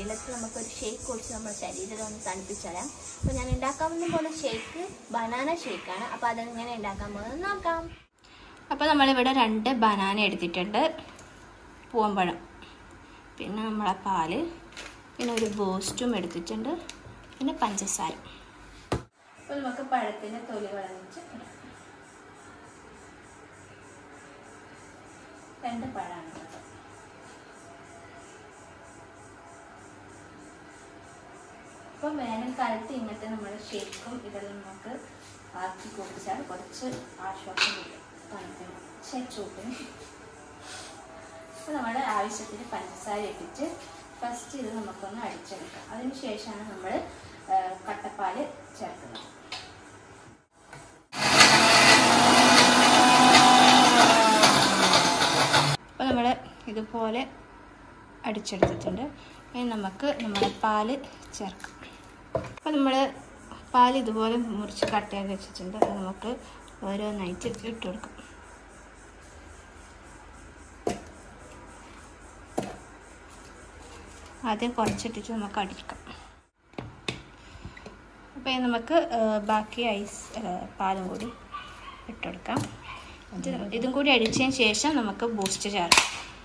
വെള്ളത്തിൽ നമുക്കൊരു ഷേക്ക് കുടിച്ച് നമ്മുടെ ശരീരം ഒന്ന് തണുപ്പിച്ചളയാം അപ്പോൾ ഞാൻ ഉണ്ടാക്കാൻ പോകുന്ന ഷേക്ക് ബനാന ഷേക്കാണ് അപ്പോൾ അതെങ്ങനെ ഉണ്ടാക്കാൻ പോകുന്നത് നോക്കാം അപ്പോൾ നമ്മളിവിടെ രണ്ട് ബനാന എടുത്തിട്ടുണ്ട് പൂവമ്പഴം പിന്നെ നമ്മളെ പാല് പിന്നെ ഒരു ബൂസ്റ്റും എടുത്തിട്ടുണ്ട് പിന്നെ പഞ്ചസാര അപ്പോൾ നമുക്ക് പഴത്തിൻ്റെ തൊലി കളഞ്ഞിട്ട് ഇടാം. രണ്ട് പഴമാണ് ഉള്ളത്. ഇപ്പം വേനൽക്കാലത്ത് ഇങ്ങനത്തെ നമ്മുടെ ഷേക്കും ഇതെല്ലാം നമുക്ക് ആക്കി കുടിച്ചാൽ കുറച്ച് ആശ്വാസം കിട്ടും തണുപ്പിന് പക്ഷേ ചൂട്ടിന് അപ്പോൾ നമ്മുടെ ആവശ്യത്തിന് പഞ്ചസാര ഇട്ടിട്ട് ഫസ്റ്റ് ഇത് നമുക്കൊന്ന് അടിച്ചെടുക്കാം അതിന് ശേഷമാണ് നമ്മൾ കട്ടപ്പാല് ചേർക്കുന്നത് അപ്പോൾ നമ്മൾ ഇതുപോലെ അടിച്ചെടുത്തിട്ടുണ്ട് ഇനി നമുക്ക് നമ്മുടെ പാല് ചേർക്കാം അപ്പോൾ നമ്മൾ പാൽ ഇതുപോലെ മുറിച്ച് കട്ടയാക്കി വെച്ചിട്ടുണ്ട് അത് നമുക്ക് ഓരോന്നായിട്ട് ഇട്ട് കൊടുക്കാം ആദ്യം കുറച്ചിട്ടിട്ട് നമുക്ക് അടിക്കാം അപ്പോൾ ഇനി നമുക്ക് ആ, ബാക്കി ഐസ് ആ, പാലും കൂടി ഇട്ടുകൊടുക്കാം ഇത് ഇതും കൂടി അടിച്ചതിന് ശേഷം നമുക്ക് ബൂസ്റ്റ് ചേർക്കാം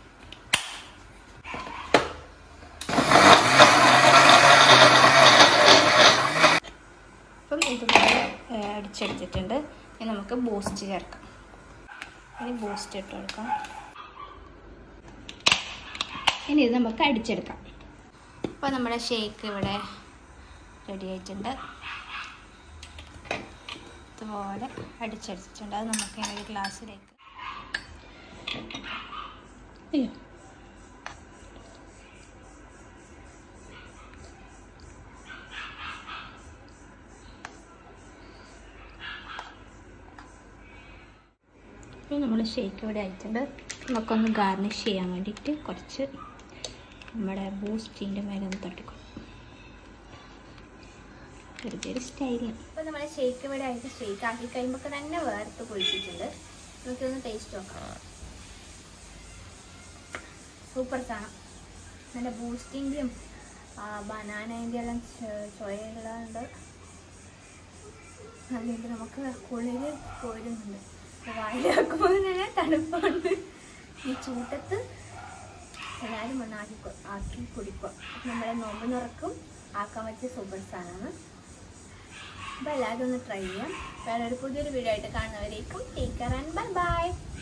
അപ്പം ഇതുപോലെ ആ, അടിച്ചെടുത്തിട്ടുണ്ട് ഇനി നമുക്ക് ബൂസ്റ്റ് ചേർക്കാം ഇനി ബൂസ്റ്റ് ഇട്ട് കൊടുക്കാം ഇനി ഇത് നമുക്ക് അടിച്ചെടുക്കാം അപ്പോൾ നമ്മുടെ ഷേക്ക് ഇവിടെ റെഡി ആയിട്ടുണ്ട് ഇതുപോലെ അടിച്ചെടുത്തിട്ടുണ്ട് അത് നമുക്ക് ഇങ്ങനെ ഒരു ഗ്ലാസ്സിലേക്ക് അയ്യോ ഇപ്പോൾ നമ്മൾ ഷേക്ക് ഇവിടെ ആയിട്ടുണ്ട് നമുക്കൊന്ന് ഗാർണിഷ് ചെയ്യാൻ വേണ്ടിയിട്ട് കുറച്ച് നമ്മുടെ ബൂസ്റ്റിൻ്റെ മേലെ ഒന്ന് തട്ടിക്കൊടുക്കും വെറുതെ ഒരു സ്റ്റൈലിന് ഇപ്പോൾ നമ്മുടെ ഷേക്ക് ഇവിടെ ആയിട്ട് ഷേക്ക് ആക്കി കഴിയുമ്പോൾ തന്നെ വേർത്ത് കുഴിച്ചിട്ടുണ്ട് നമുക്കിതൊന്ന് ടേസ്റ്റ് നോക്കാം സൂപ്പർ സാധനം നല്ല ബൂസ്റ്റിൻ്റെയും ബനാനേൻ്റെ എല്ലാം ചൊയയുള്ളതുണ്ട് അതുകൊണ്ട് നമുക്ക് കുളിര് പോരുന്നുണ്ട് വായിലാക്കുമ്പോൾ തന്നെ തണുപ്പുണ്ട് ഈ ചൂട്ടത്ത് എല്ലാവരും ഒന്ന് ആക്കി കൊ- ആക്കി കുടിക്കുക നമ്മളെ നോമ്പ് നിറക്കും ആക്കാൻ പറ്റിയ സൂപ്പർ സാധനമാണ് അപ്പോൾ എല്ലാവരും ഒന്ന് ട്രൈ ചെയ്യാം വേറെ ഒരു പുതിയൊരു വീഡിയോ ആയിട്ട് കാണുന്നവരേക്കും take care and bye by